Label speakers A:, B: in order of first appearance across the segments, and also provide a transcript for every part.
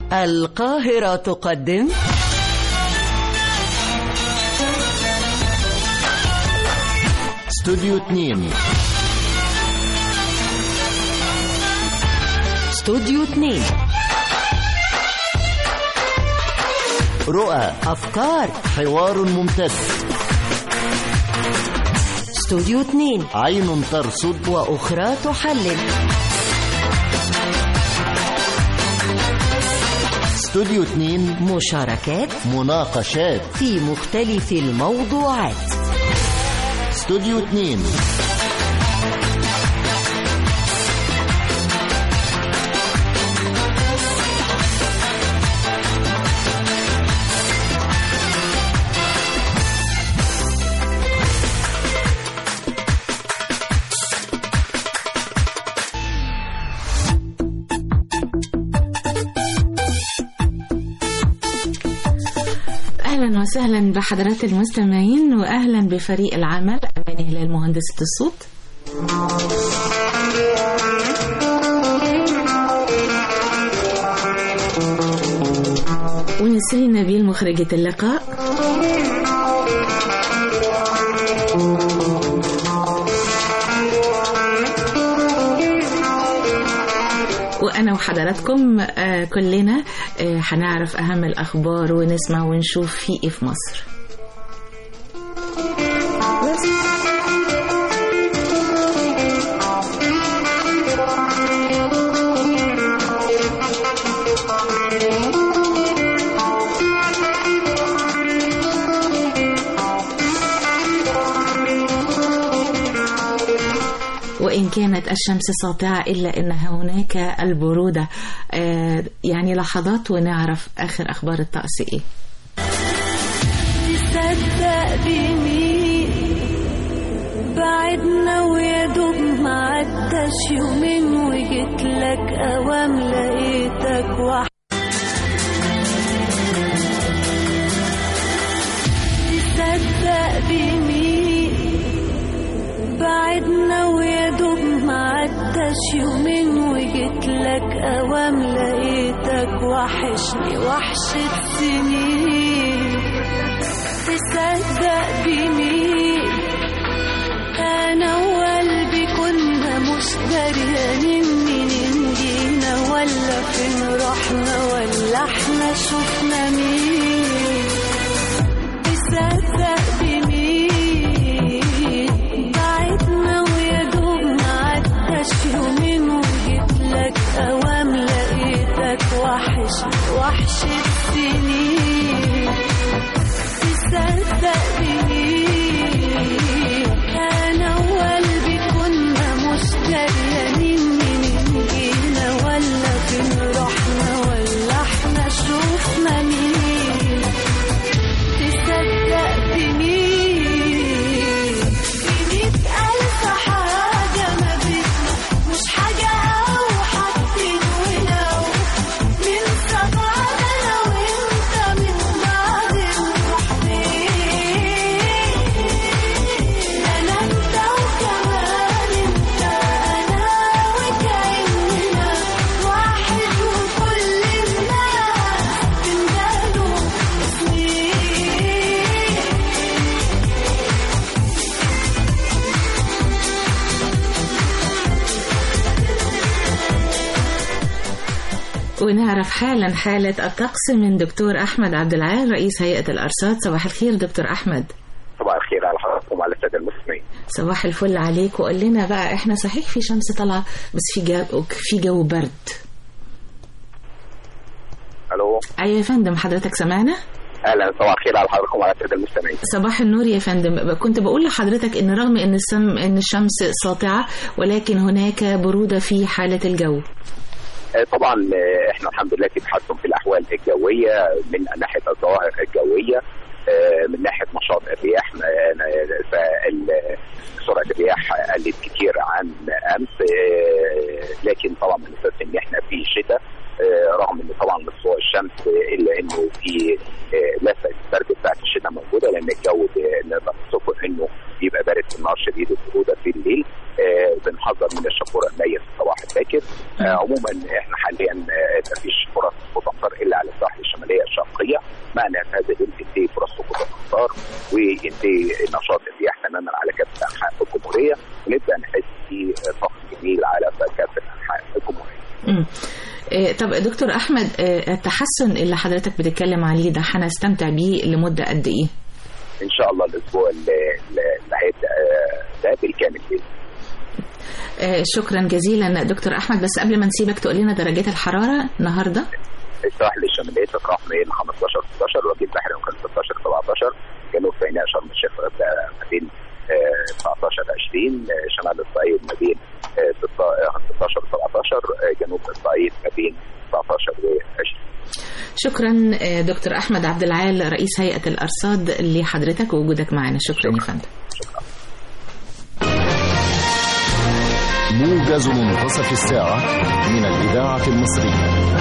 A: القاهرة تقدم
B: استوديو 2
A: استوديو 2
B: رؤى
A: أفكار
B: حوار ممتد
A: استوديو 2
B: عين ترصد
A: وأخرى تحلل
B: استوديو 2
A: مشاركات
B: مناقشات
A: في مختلف الموضوعات
B: استوديو 2
C: اهلا وسهلا بحضرات المستمعين واهلا بفريق العمل اماني هلال مهندسه الصوت ونسرين نبيل مخرجة اللقاء وانا وحضراتكم آه، كلنا آه، هنعرف اهم الاخبار ونسمع ونشوف في ايه في مصر وإن كانت الشمس ساطعة إلا أن هناك البرودة آه، يعني لحظات ونعرف آخر أخبار الطقس إيه
D: تصدق بمين بعدنا ويا دوب ما عداش يومين وجيت لك اوام لقيتك وح تصدق بمين بعدنا ويا دوب ما عداش يومين وجيت لك اوام لقيتك وحشني وحشة سنين تصدق بمين انا وقلبي كنا مش دريانين منين جينا ولا فين رحنا ولا احنا شفنا مين تصدق بمين بعدنا ويا دوب ما عداش يومين وجيت لك اوام لقيتك وحش وحشة سنين تصدق بمين انا وقلبي كنا مش دريانين منين جينا ولا فين رحنا ولا احنا شفنا مين تصدق بمين بمية ألف حاجة ما بينا مش حاجة أو حاجتين ولو من بعض أنا وأنت من بعد نروح فين أنا أنت وكمان أنت أنا وكأننا واحد وكل الناس بندلوا سنين
C: ونعرف حالا حالة الطقس من دكتور أحمد عبد العال رئيس هيئة الأرصاد صباح الخير دكتور أحمد
E: صباح الخير على حضراتكم وعلى الساده المسلمين.
C: صباح الفل عليك وقول لنا بقى احنا صحيح في شمس طالعة بس في جو في جو برد
E: الو
C: أيوة يا فندم حضرتك سمعنا
E: اهلا صباح الخير على حضراتكم وعلى الساده المستمعين.
C: صباح النور يا فندم كنت بقول لحضرتك ان رغم ان السم ان الشمس ساطعة ولكن هناك برودة في حالة الجو
E: آه، طبعا آه، احنا الحمد لله في تحسن في الاحوال الجويه من ناحيه الظواهر الجويه آه، من ناحيه نشاط الرياح آه، فال- سرعه الرياح قلت كتير عن امس آه، لكن طبعا من اساس ان احنا في شتاء آه، رغم ان طبعا لطلوع الشمس آه، الا انه في آه، لسه البرد بتاعت الشتاء موجوده لان الجو ب- نقدر نوصفه انه بيبقى بارد في النهار شديد البروده في الليل آه، بنحذر من الشبوره النيه في الصباح الباكر آه، عموما احنا حاليا آه، مفيش فرص مطر تنتهي فرص سقوط الامطار وينتهي نشاط الرياح تماما على كافه انحاء الجمهوريه ونبدا نحس في طقس جميل على كافه انحاء الجمهوريه.
C: مم. إيه، طب دكتور احمد إيه، التحسن اللي حضرتك بتتكلم عليه ده هنستمتع بيه لمده قد ايه؟
E: ان شاء الله الاسبوع اللي اللي هيبدا آه، ده بالكامل باذن
C: آه، شكرا جزيلا دكتور احمد بس قبل ما نسيبك تقول لنا درجات الحراره النهارده
E: الساحل الشماليه تتراوح من 15 16 وجه البحر ممكن 16 17 جنوب سيناء شرم الشيخ غردقه ما بين آه، 19 20 آه، شمال الصعيد ما بين آه، 16 17 آه، جنوب الصعيد ما بين 19 و 20
C: شكرا آه، دكتور احمد عبد العال رئيس هيئه الارصاد لحضرتك ووجودك معنا شكرا يا فندم
B: موجز منتصف الساعة من الإذاعة المصرية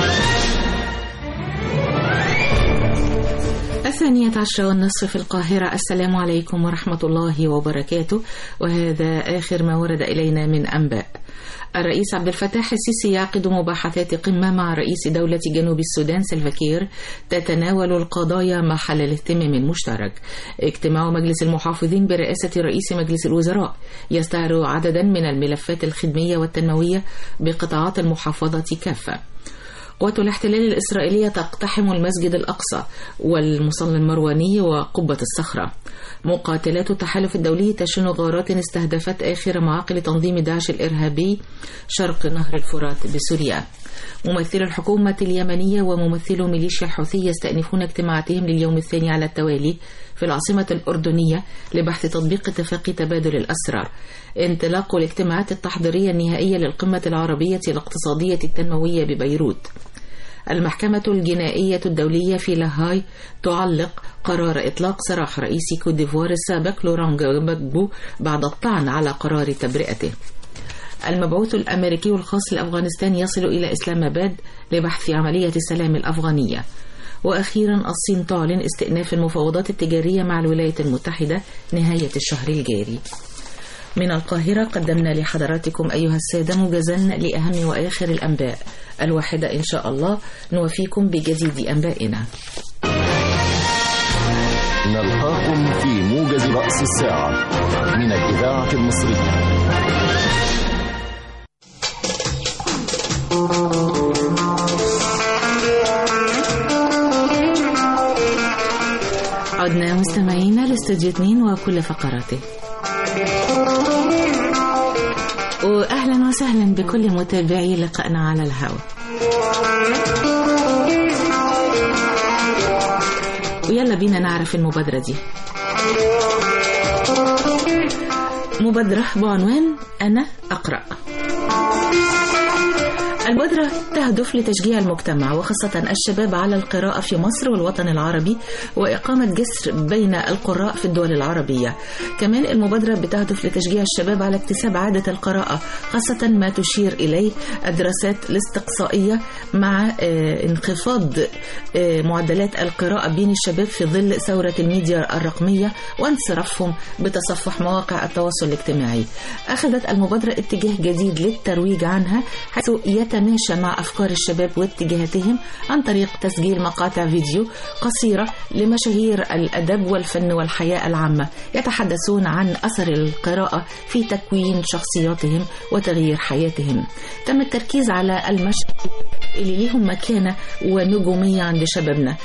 C: الثانية عشرة والنصف في القاهرة السلام عليكم ورحمة الله وبركاته وهذا آخر ما ورد إلينا من أنباء الرئيس عبد الفتاح السيسي يعقد مباحثات قمة مع رئيس دولة جنوب السودان سلفاكير تتناول القضايا محل الاهتمام المشترك اجتماع مجلس المحافظين برئاسة رئيس مجلس الوزراء يستعرض عددا من الملفات الخدمية والتنموية بقطاعات المحافظة كافة قوات الاحتلال الإسرائيلية تقتحم المسجد الأقصى والمصلى المرواني وقبة الصخرة مقاتلات التحالف الدولي تشن غارات استهدفت آخر معاقل تنظيم داعش الإرهابي شرق نهر الفرات بسوريا ممثل الحكومة اليمنية وممثلو ميليشيا الحوثي يستأنفون اجتماعاتهم لليوم الثاني على التوالي في العاصمة الأردنية لبحث تطبيق اتفاق تبادل الأسرى انطلاق الاجتماعات التحضيرية النهائية للقمة العربية الاقتصادية التنموية ببيروت المحكمة الجنائية الدولية في لاهاي تعلق قرار إطلاق سراح رئيس كوت ديفوار السابق لوران جباجبو بعد الطعن على قرار تبرئته المبعوث الأمريكي الخاص لأفغانستان يصل إلى إسلام آباد لبحث عملية السلام الأفغانية وأخيرا الصين تعلن استئناف المفاوضات التجارية مع الولايات المتحدة نهاية الشهر الجاري من القاهرة قدمنا لحضراتكم أيها السادة موجزا لأهم وآخر الأنباء الواحدة إن شاء الله نوفيكم بجديد أنبائنا
B: نلقاكم في موجز رأس الساعة من الإذاعة المصرية
C: عدنا مستمعينا لاستوديو 2 وكل فقراته واهلا وسهلا بكل متابعي لقائنا على الهواء ويلا بينا نعرف المبادرة دي مبادرة بعنوان أنا أقرأ المبادرة تهدف لتشجيع المجتمع وخاصة الشباب على القراءة في مصر والوطن العربي وإقامة جسر بين القراء في الدول العربية كمان المبادرة بتهدف لتشجيع الشباب على اكتساب عادة القراءة خاصة ما تشير إليه الدراسات الاستقصائية مع آه، انخفاض آه، معدلات القراءة بين الشباب في ظل ثورة الميديا الرقمية وانصرافهم بتصفح مواقع التواصل الاجتماعي أخذت المبادرة اتجاه جديد للترويج عنها حيث يتماشى مع أفكار الشباب واتجاهاتهم عن طريق تسجيل مقاطع فيديو قصيرة لمشاهير الأدب والفن والحياة العامة يتحدثون عن أثر القراءة في تكوين شخصياتهم وتغيير حياتهم تم التركيز على المشهد اللي ليهم مكانة ونجومية عند شبابنا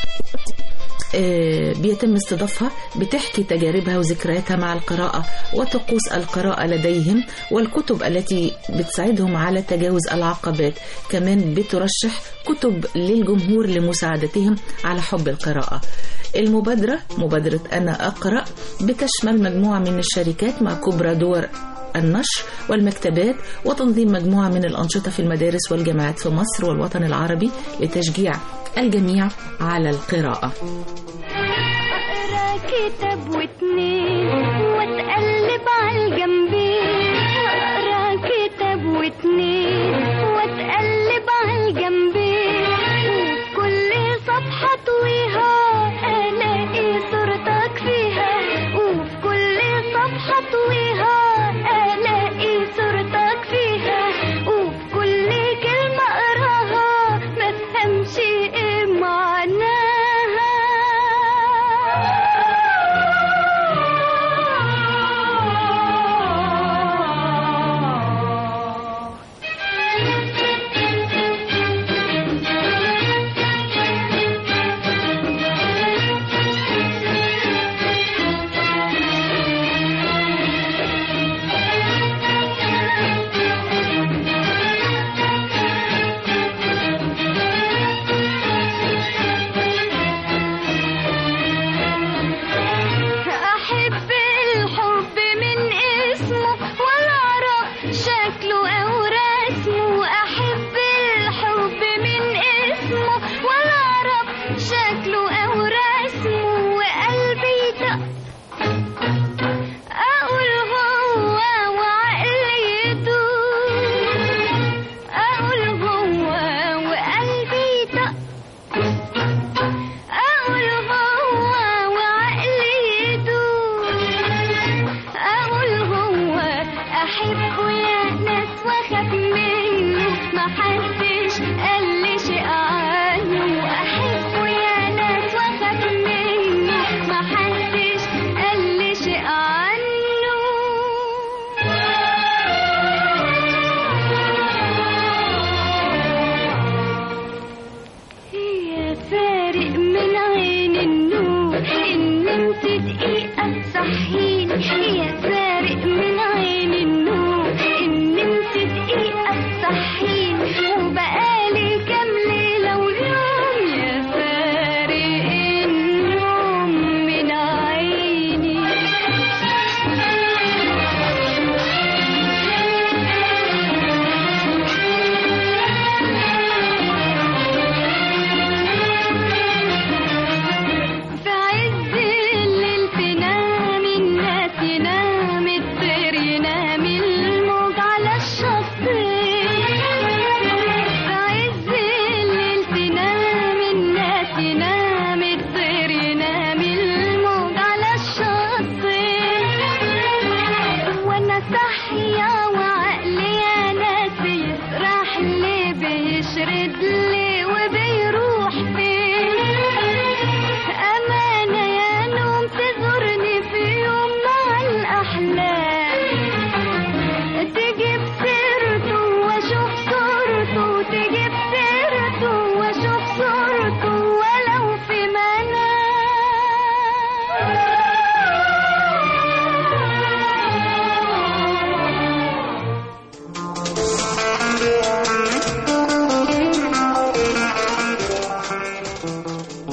C: آه، بيتم استضافها بتحكي تجاربها وذكرياتها مع القراءة وطقوس القراءة لديهم والكتب التي بتساعدهم على تجاوز العقبات كمان بترشح كتب للجمهور لمساعدتهم على حب القراءة المبادرة مبادرة أنا أقرأ بتشمل مجموعة من الشركات مع كبرى دور النشر والمكتبات وتنظيم مجموعة من الأنشطة في المدارس والجامعات في مصر والوطن العربي لتشجيع الجميع على القراءة
D: اقرا كتاب واتنين واتقلب على الجنبين اقرا كتاب واتنين واتقلب على الجنبين وفي كل صفحة طويها الاقي صورتك فيها وفي كل صفحة طويها الاقي صورتك فيها وفي كل كلمة اقراها ما افهمش ايه معناها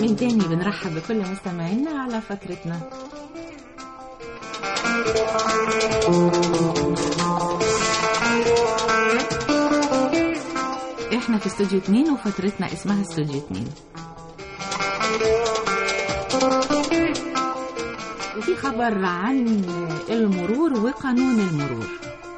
C: من تاني بنرحب بكل مستمعينا على فكرتنا احنا في استوديو 2 وفترتنا اسمها استوديو 2 وفي خبر عن المرور وقانون المرور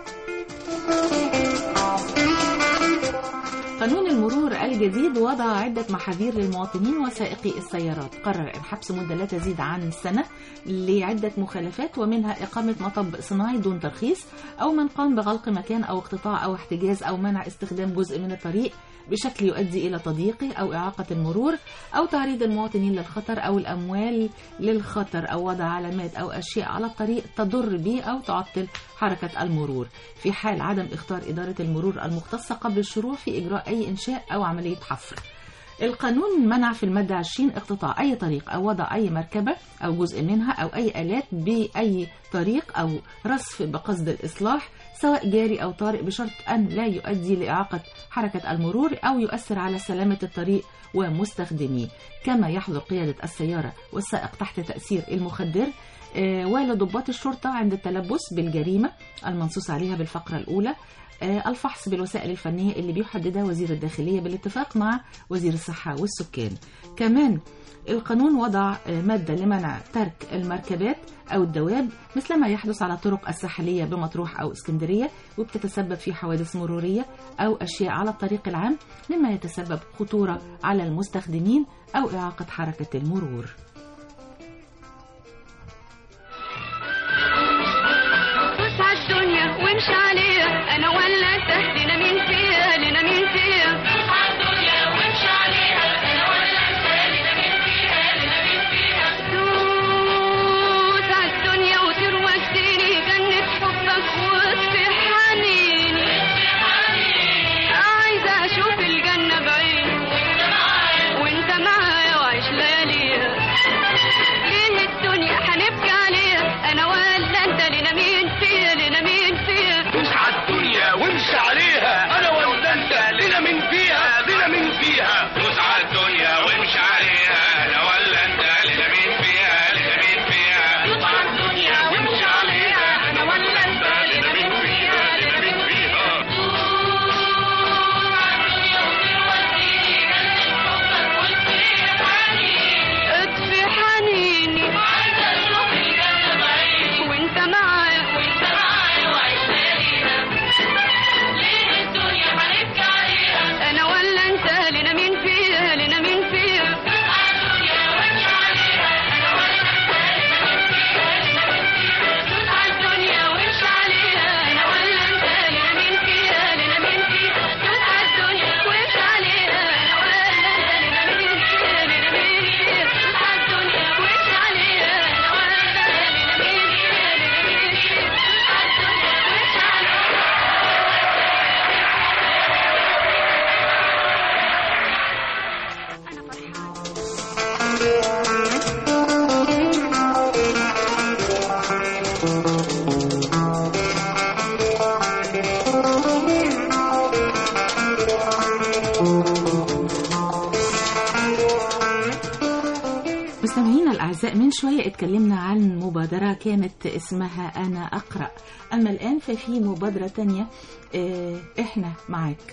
C: قانون المرور الجديد وضع عدة محاذير للمواطنين وسائقي السيارات قرر الحبس مدة لا تزيد عن سنة لعدة مخالفات ومنها إقامة مطب صناعي دون ترخيص أو من قام بغلق مكان أو اقتطاع أو احتجاز أو منع استخدام جزء من الطريق بشكل يؤدي إلى تضييقه أو إعاقة المرور أو تعريض المواطنين للخطر أو الأموال للخطر أو وضع علامات أو أشياء على الطريق تضر به أو تعطل حركة المرور في حال عدم اختار إدارة المرور المختصة قبل الشروع في إجراء أي إنشاء أو عملية حفر القانون منع في المادة 20 اقتطاع أي طريق أو وضع أي مركبة أو جزء منها أو أي آلات بأي طريق أو رصف بقصد الإصلاح سواء جاري أو طارئ بشرط أن لا يؤدي لإعاقة حركة المرور أو يؤثر على سلامة الطريق ومستخدميه كما يحظر قيادة السيارة والسائق تحت تأثير المخدر آه، ولضباط الشرطة عند التلبس بالجريمة المنصوص عليها بالفقرة الأولى آه، الفحص بالوسائل الفنية اللي بيحددها وزير الداخلية بالاتفاق مع وزير الصحة والسكان كمان القانون وضع آه، مادة لمنع ترك المركبات أو الدواب مثل ما يحدث على الطرق الساحلية بمطروح أو اسكندرية وبتتسبب في حوادث مرورية أو أشياء على الطريق العام مما يتسبب خطورة على المستخدمين أو إعاقة حركة المرور
D: بص عالدنيا وامشي عليها انا ولا انت لنا مين فيها لنا مين فيها بص عالدنيا وامشي عليها انا ولا انت لنا مين فيها لنا مين فيها دوس عالدنيا وطير وسيني جنة حبك واطفي حنيني عايزة اشوف الجنة بعيني وانت معايا وعيش لياليها ليه الدنيا هنبكي عليها انا ولا انت لنا مين فيها لنا مين فيها
F: دوس على الدنيا وامشي عليها انا ولا انت لنا من فيها لنا من فيها دوس على الدنيا وامشي عليها انا ولا انت لنا من فيها لنا من فيها دوس على الدنيا وامشي عليها انا ولا انت لنا من فيها لنا من فيها
D: اطفي حنيني وانت معايا وانت معايا وعيش لياليها ليه الدنيا هنبكي عليها انا ولا انت لنا مين فيها لنا مين فيها دوس على الدنيا وامشي عليها انا ولا انت لنا مين فيها لنا مين فيها دوس على الدنيا وامشي عليها انا ولا انت لنا مين فيها لنا مين فيها دوس على الدنيا وامشي عليها انا ولا انت لنا مين فيها لنا مين فيها دوس على الدنيا وامشي عليها
C: مستمعينا الأعزاء من شوية اتكلمنا عن مبادرة كانت اسمها أنا أقرأ أما الآن ففي مبادرة تانية آه، إحنا معاك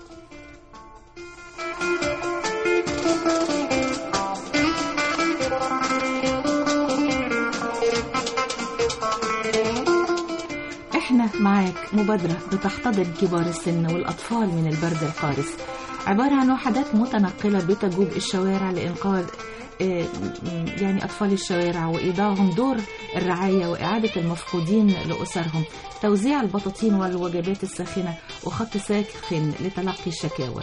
C: احنا معاك مبادرة بتحتضن كبار السن والأطفال من البرد القارس عبارة عن وحدات متنقلة بتجوب الشوارع لإنقاذ آه، م- يعني أطفال الشوارع وإيضاعهم دور الرعاية وإعادة المفقودين لأسرهم توزيع البطاطين والوجبات الساخنة وخط ساخن لتلقي الشكاوى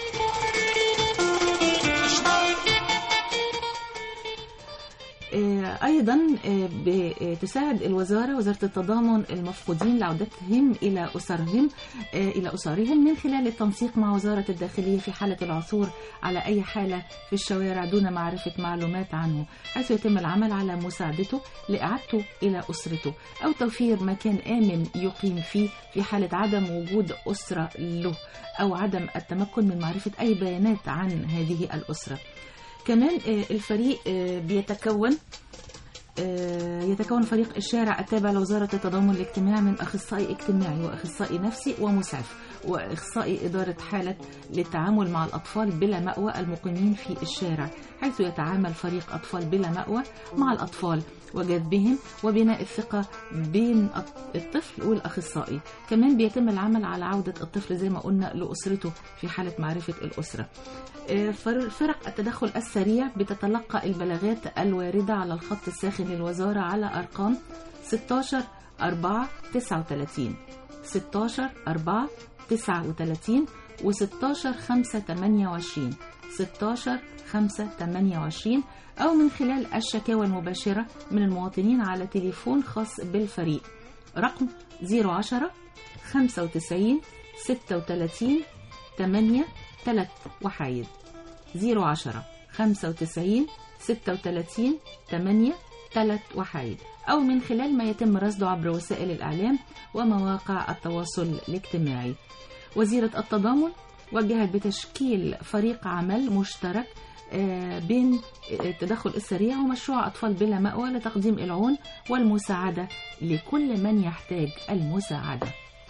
C: آه، أيضا آه، بتساعد الوزارة وزارة التضامن المفقودين لعودتهم إلى أسرهم آه، إلى أسرهم من خلال التنسيق مع وزارة الداخلية في حالة العثور على أي حالة في الشوارع دون معرفة معلومات عنه حيث يتم العمل على مساعدته لإعادته إلى أسرته أو توفير مكان آمن يقيم فيه في حالة عدم وجود أسرة له أو عدم التمكن من معرفة أي بيانات عن هذه الأسرة كمان آه، الفريق آه، بيتكون آه، يتكون فريق الشارع التابع لوزارة التضامن الاجتماعي من أخصائي اجتماعي وأخصائي نفسي ومسعف وأخصائي إدارة حالة للتعامل مع الأطفال بلا مأوى المقيمين في الشارع حيث يتعامل فريق أطفال بلا مأوى مع الأطفال وجذبهم وبناء الثقة بين الطفل والأخصائي كمان بيتم العمل على عودة الطفل زي ما قلنا لأسرته في حالة معرفة الأسرة آه، فر- فرق التدخل السريع بتتلقى البلاغات الواردة على الخط الساخن للوزارة على أرقام 16 4 39 16 4 39 و 16 5 28 16 5 28 أو من خلال الشكاوى المباشرة من المواطنين على تليفون خاص بالفريق رقم 010 95 36 8 3 وحايد 010 95 36 8 3 وحيد أو من خلال ما يتم رصده عبر وسائل الإعلام ومواقع التواصل الاجتماعي وزيرة التضامن وجهت بتشكيل فريق عمل مشترك آه، بين التدخل السريع ومشروع أطفال بلا مأوى لتقديم العون والمساعدة لكل من يحتاج المساعدة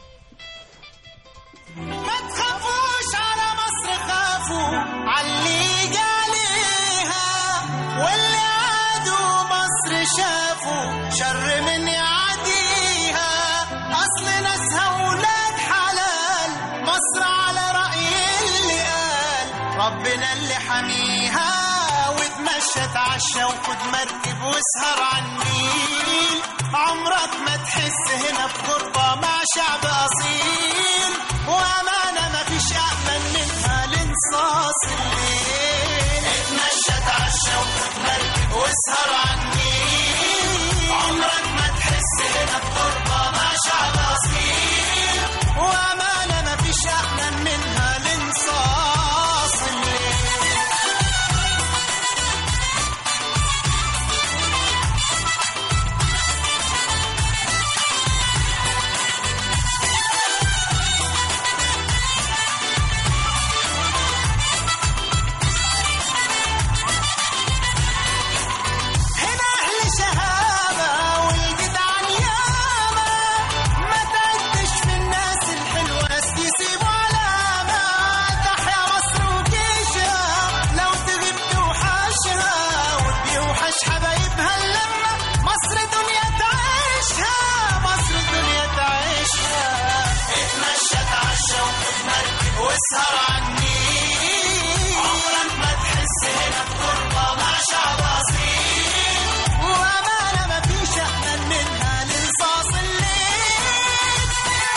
G: ما تخافوش على مصر خافوا علي جاليها واللي عادوا مصر شافوا شر من يعديها اصل ناسها ولاد حلال مصر على رأي اللي قال ربنا اللي حميها وتمشى تعشى وخد مركب واسهر على النيل عمرك ما تحس هنا بغربة مع شعب أصيل وأمانة ما فيش أأمن منها لنصاص الليل اتمشى تعشى وخد مركب واسهر على النيل عمرك ما تحس هنا بغربة مع شعب أصيل وأمانة ما فيش أأمن منها لنصاص الليل هنا أهل شهامة والجدعان ياما ما تعدش في الناس الحلوة ناس يسيبوا علامة تحيا مصر وجيشها لو تغيب توحشها وبيوحش حبايبها اللمة مصر دنيا تعيشها مصر دنيا تعيشها اتمشى تعشى وخد مركب واسهر على النيل عمرك ما تحس هنا بغربة مع شعب أصيل وأمانة ما فيش أحسن منها لنصاص الليل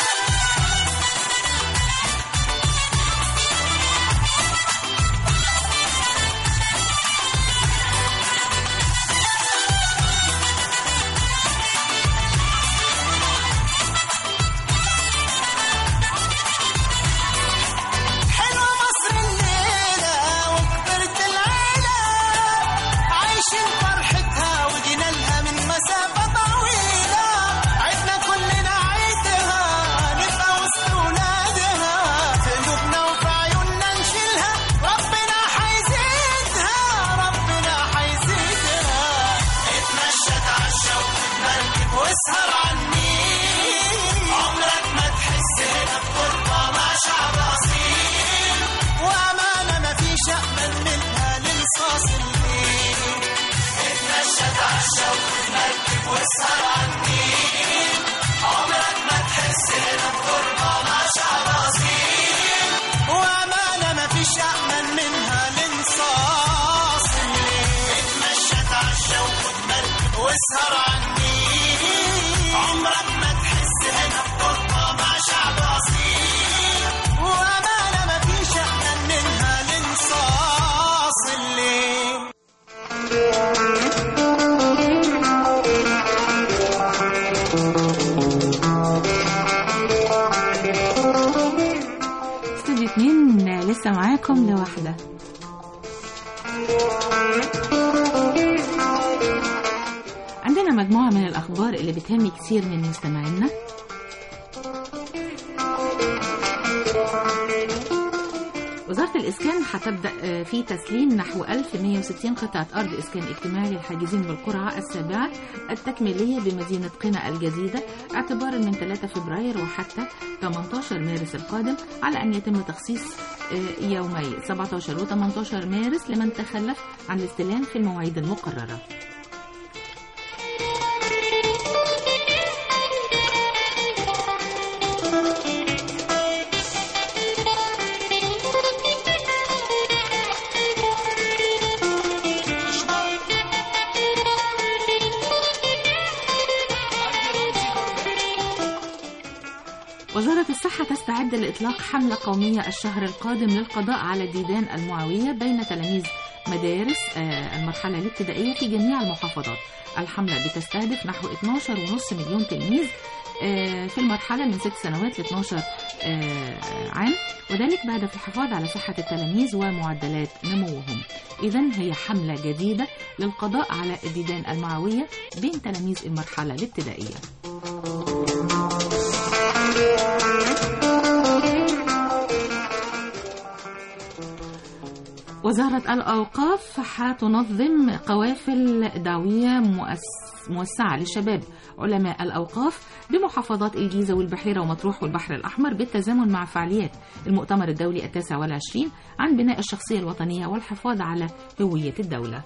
G: حلوة مصر الليلة وكبرت العيلة عايشين فرحتها وجينا لها من مسافة طويلة عدنا كلنا عيدها نبقى وسط ولادها في قلوبنا وفي عيوننا نشيلها ربنا حيزيدها ربنا حيزيدها اتمشى تعشى وخد مركب واسهر على النيل عمرك ما تحس هنا بغربة مع شعب أصيل وأمانة ما فيش أأمن منها لنصاص الليل اتمشى تعشى وخد مركب واسهر على النيل عمرك ما تحس هنا بغربة مع شعب أصيل وأمانة ما فيش أأمن منها لنصاص الليل اتمشى تعشى وخد مركب واسهر على النيل عمرك ما تحس هنا بغربة مع شعب أصيل وأمانة ما فيش أحسن منها لنصاص الليل
C: لسه معاكم لوحدة عندنا مجموعة من الأخبار اللي بتهم كتير من مستمعينا وزارة الإسكان هتبدأ آه، في تسليم نحو 1160 قطعة أرض إسكان اجتماعي للحاجزين بالقرعة السابعة التكميلية بمدينة قنا الجديدة اعتبارا من 3 فبراير وحتى 18 مارس القادم على أن يتم تخصيص آه، يومي 17 و 18 مارس لمن تخلف عن الاستلام في المواعيد المقررة وزارة الصحة تستعد لإطلاق حملة قومية الشهر القادم للقضاء على الديدان المعوية بين تلاميذ مدارس آه، المرحلة الابتدائية في جميع المحافظات الحملة بتستهدف نحو 12.5 مليون تلميذ آه، في المرحلة من 6 سنوات ل 12 آه، عام وذلك بعد الحفاظ على صحة التلاميذ ومعدلات نموهم إذا هي حملة جديدة للقضاء على الديدان المعوية بين تلاميذ المرحلة الابتدائية وزارة الأوقاف هتنظم قوافل دعوية مؤس- موسعة للشباب علماء الأوقاف بمحافظات الجيزة والبحيرة ومطروح والبحر الأحمر بالتزامن مع فعاليات المؤتمر الدولي التاسع والعشرين عن بناء الشخصية الوطنية والحفاظ على هوية الدولة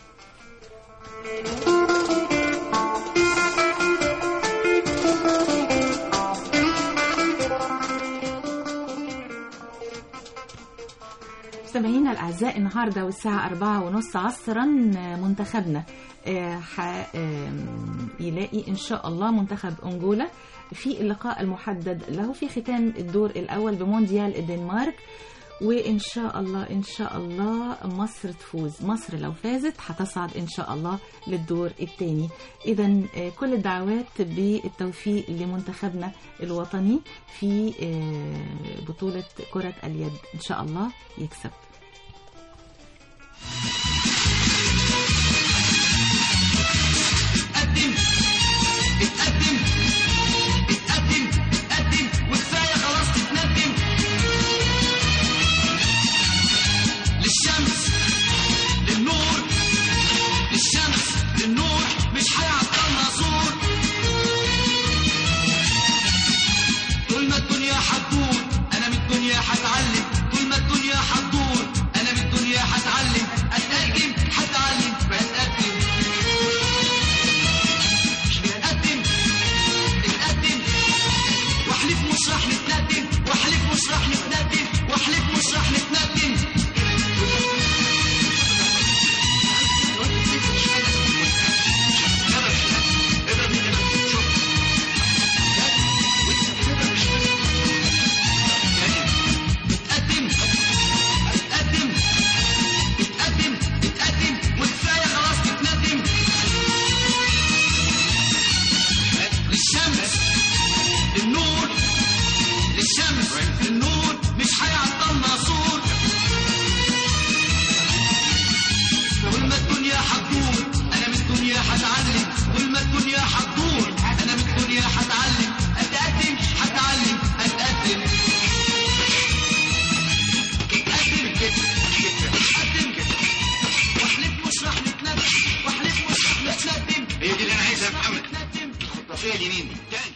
C: مستمعينا الأعزاء النهاردة والساعة أربعة ونص عصرا منتخبنا آه، ح- آم، يلاقي إن شاء الله منتخب أنجولا في اللقاء المحدد له في ختام الدور الأول بمونديال الدنمارك وإن شاء الله إن شاء الله مصر تفوز مصر لو فازت هتصعد إن شاء الله للدور الثاني إذا كل الدعوات بالتوفيق لمنتخبنا الوطني في آه، بطولة كرة اليد إن شاء الله يكسب
G: اتقدم اتقدم اتقدم اتقدم وكفايه خلاص تتندم للشمس للنور للشمس للنور مش هيعطلنا صور طول ما الدنيا هتدور انا من الدنيا هتعلم طول ما الدنيا هتدور انا من الدنيا هتعلم اتقدم هتعلم بتقدم اتقدم اتقدم واحلف مش راح نتندم واحلف مش راح نتندم واحلف مش راح نتندم اتقدم اتقدم اتقدم اتقدم وكفايه خلاص تتندم للشمس للنور للشمس للنور مش هيعطلنا صور طول ما الدنيا هتدور انا من الدنيا هتعلم طول ما الدنيا هتدور انا من الدنيا هتعلم اتقدم هتعلم اتقدم اتقدم اتقدم واحلف مش راح نتندم واحلف مش راح نتندم
F: هي دي اللي انا عايزها يا محمد
G: نتندم
F: الخطافيه اليمين دي تاني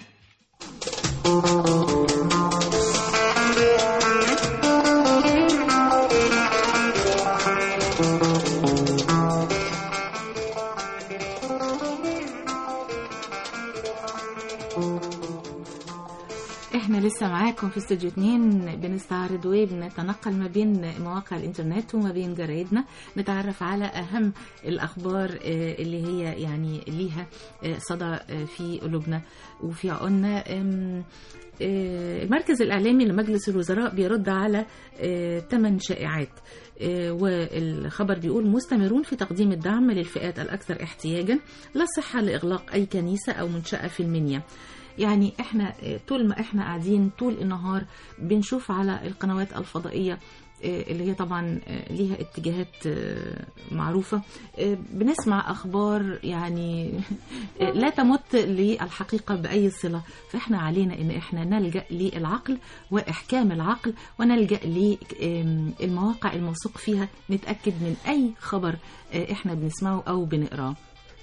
C: احنا لسه معاكم في استوديو 2 بنستعرض وبنتنقل ما بين مواقع الانترنت وما بين جرايدنا نتعرف على اهم الاخبار آه، اللي هي يعني ليها آه، صدى آه، في قلوبنا وفي عقولنا آم، آه، المركز الإعلامي لمجلس الوزراء بيرد على ثمان شائعات آه، والخبر بيقول مستمرون في تقديم الدعم للفئات الأكثر احتياجا لا صحة لإغلاق أي كنيسة أو منشأة في المنيا يعني احنا آه، طول ما احنا قاعدين طول النهار بنشوف على القنوات الفضائية آه، اللي هي طبعا آه، ليها اتجاهات آه، معروفة آه، بنسمع أخبار يعني آه، لا تمت للحقيقة بأي صلة فإحنا علينا إن إحنا نلجأ للعقل وإحكام العقل ونلجأ للمواقع الموثوق فيها نتأكد من أي خبر آه، إحنا بنسمعه أو بنقراه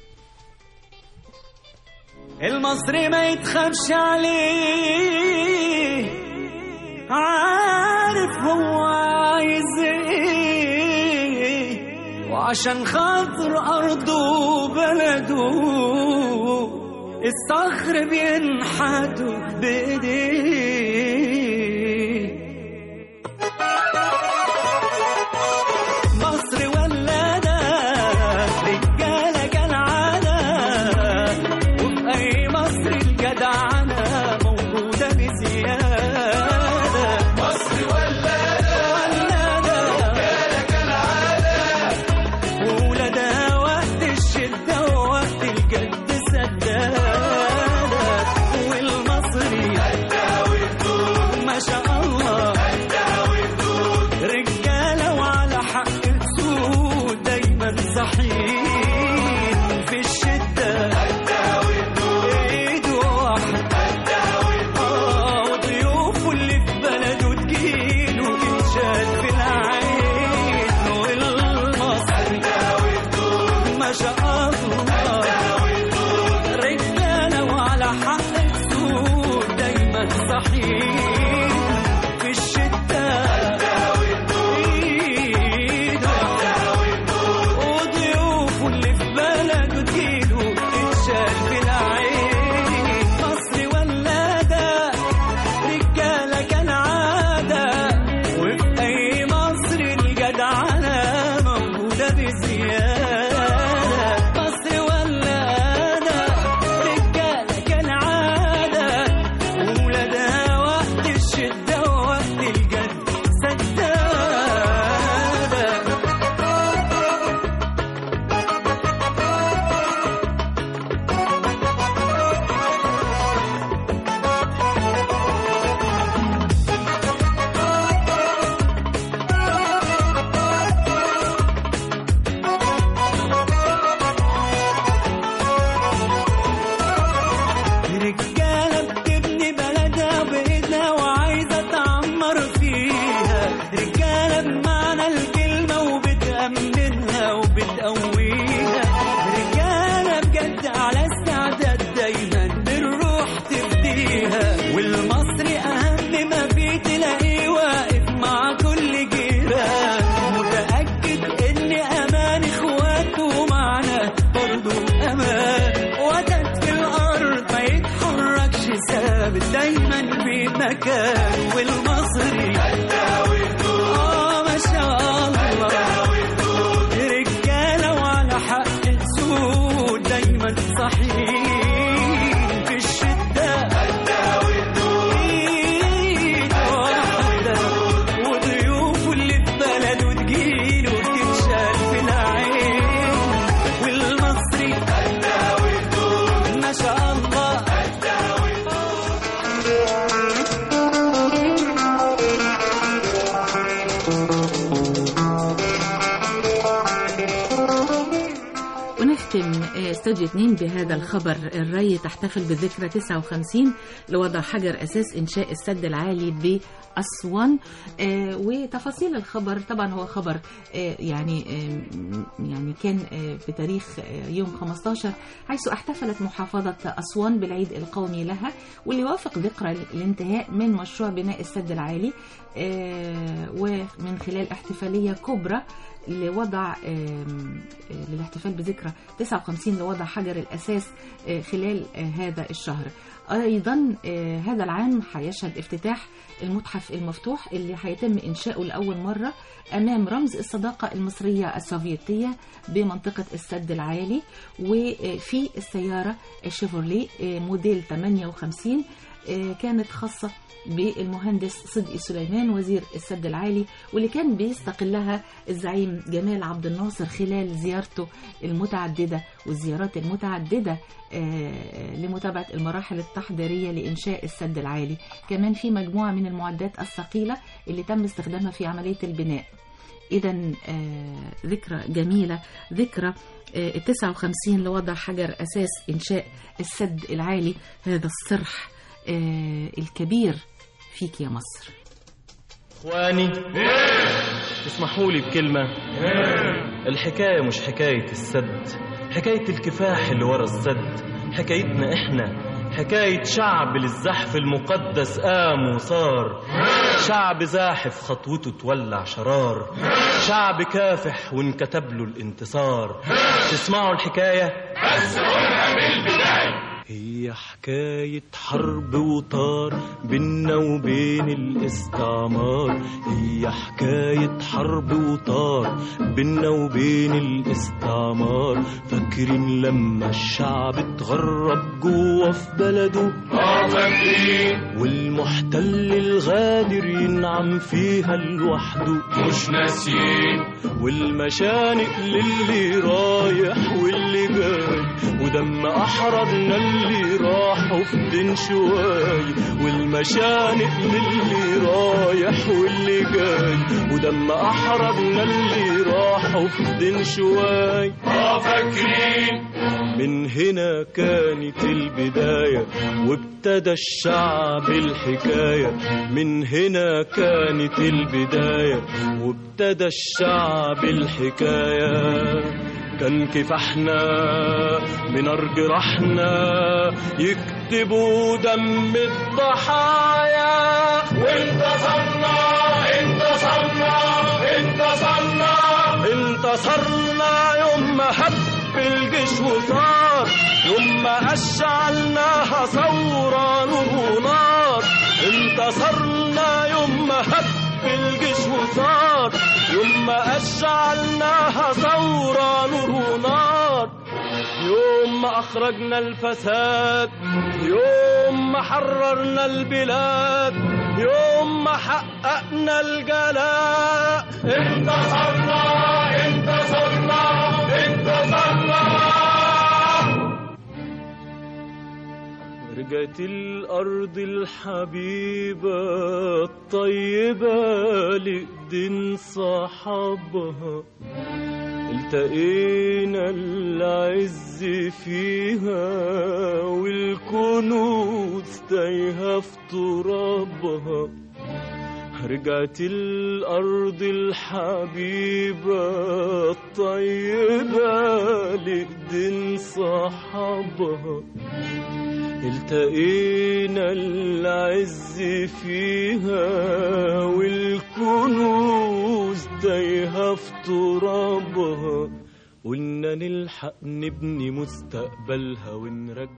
H: المصري ما يتخافش عليه عارف هو عايز ايه وعشان خاطر ارضه وبلده الصخر بينحتوا بايديه مصر ولادة رجالة كالعادة وفي أي مصر الجدعنة موجودة بزيادة مصر ولادة ولادة رجالة كالعادة وولادها وقت الشدة ووقت الجد سدادة والمصري ما شاء الله رجالة وعلى حق السود دايما صحيح في الشدة ايده واحدة آه، وضيوفه اللي في بلده تجيله تتشال في العين والمصري ما شاء الله رجالة وعلى حق السود دايما صحيح في الشدة ايده وضيوفه اللي في بلده تجيله تتشال في العين مصر ولادة رجالة كالعادة وفي أي مصر الجدعنة موجودة بزيادة مصر ولادة رجالة كالعادة وولادها وقت الشدة ووقت الجد سدادة رجالة بتبني بلدها بإيدها وعايزة تعمر فيها رجالة بمعنى الكلمة وبتأمنها وبتقويها رجالة بجد على استعداد دايما بالروح تفديها والمصري أهم ما فيه تلاقيه واقف مع كل جيران متأكد إن أمان إخواته معنا برضه أمان وتد في الأرض ما يتحركش ثابت دايما في مكان والمصري آه ما شاء الله رجالة وعلى حق السود دايما صحيح في الشدة إيد واحدة وضيوفه اللي في بلده تجيله تتشال في العين والمصري ما شاء الله
C: ونختم آه، استوديو 2 بهذا الخبر الري تحتفل بالذكرى 59 لوضع حجر أساس إنشاء السد العالي بأسوان آه، وتفاصيل الخبر طبعا هو خبر آه، يعني آه، يعني كان آه، بتاريخ آه، يوم 15 حيث احتفلت محافظة أسوان بالعيد القومي لها واللي وافق ذكرى الانتهاء من مشروع بناء السد العالي آه، ومن خلال احتفالية كبرى لوضع آم، آه، للاحتفال بذكرى 59 لوضع حجر الأساس آه، خلال آه، هذا الشهر أيضا آه، هذا العام هيشهد افتتاح المتحف المفتوح اللي هيتم إنشاؤه لأول مرة أمام رمز الصداقة المصرية السوفيتية بمنطقة السد العالي وفي السيارة الشيفروليه آه، موديل 58 آه، كانت خاصة بالمهندس صدقي سليمان وزير السد العالي واللي كان بيستقلها الزعيم جمال عبد الناصر خلال زيارته المتعددة والزيارات المتعددة آه، لمتابعة المراحل التحضيرية لإنشاء السد العالي كمان في مجموعة من المعدات الثقيلة اللي تم استخدامها في عملية البناء إذا ذكرى جميلة ذكرى آه، 59 لوضع حجر أساس إنشاء السد العالي هذا الصرح آه، الكبير فيك يا مصر
I: اخواني اسمحوا لي بكلمة الحكاية مش حكاية السد حكاية الكفاح اللي ورا السد حكايتنا احنا حكاية شعب للزحف المقدس قام وصار شعب زاحف خطوته تولع شرار شعب كافح وانكتب له الانتصار تسمعوا الحكاية هي حكاية حرب وطار بينا وبين الاستعمار هي حكاية حرب وطار بينا وبين الاستعمار فاكرين لما الشعب اتغرب جوه في بلده والمحتل الغادر ينعم فيها لوحده مش ناسيين والمشانق للي رايح واللي جاي ودم احررنا اللي راحوا في دين شواي والمشانق للي رايح واللي جاي ودم احررنا اللي راحوا في دين شواي اه فاكرين من هنا كانت البداية وابتدى الشعب الحكاية من هنا كانت البداية وابتدى الشعب الحكاية كان كفاحنا من جراحنا يكتبوا دم الضحايا وانتصرنا انتصرنا انتصرنا انتصرنا يوم ما هب الجيش وصار يوم ما أشعلناها ثورة نور ونار انتصرنا يوم ما هب الجيش وصار يوم ما أشعلناها ثورة نور ونار يوم ما أخرجنا الفساد يوم ما حررنا البلاد يوم ما حققنا الجلاء انتصرنا انتصرنا انتصرنا رجعت الأرض الحبيبة الطيبة لإيدين صحابها التقينا العز فيها والكنوز تايهة في ترابها رجعت الأرض الحبيبة الطيبة لإيدين صحابها التقينا العز فيها والكنوز تايهة في ترابها قلنا نلحق نبني مستقبلها ونرجع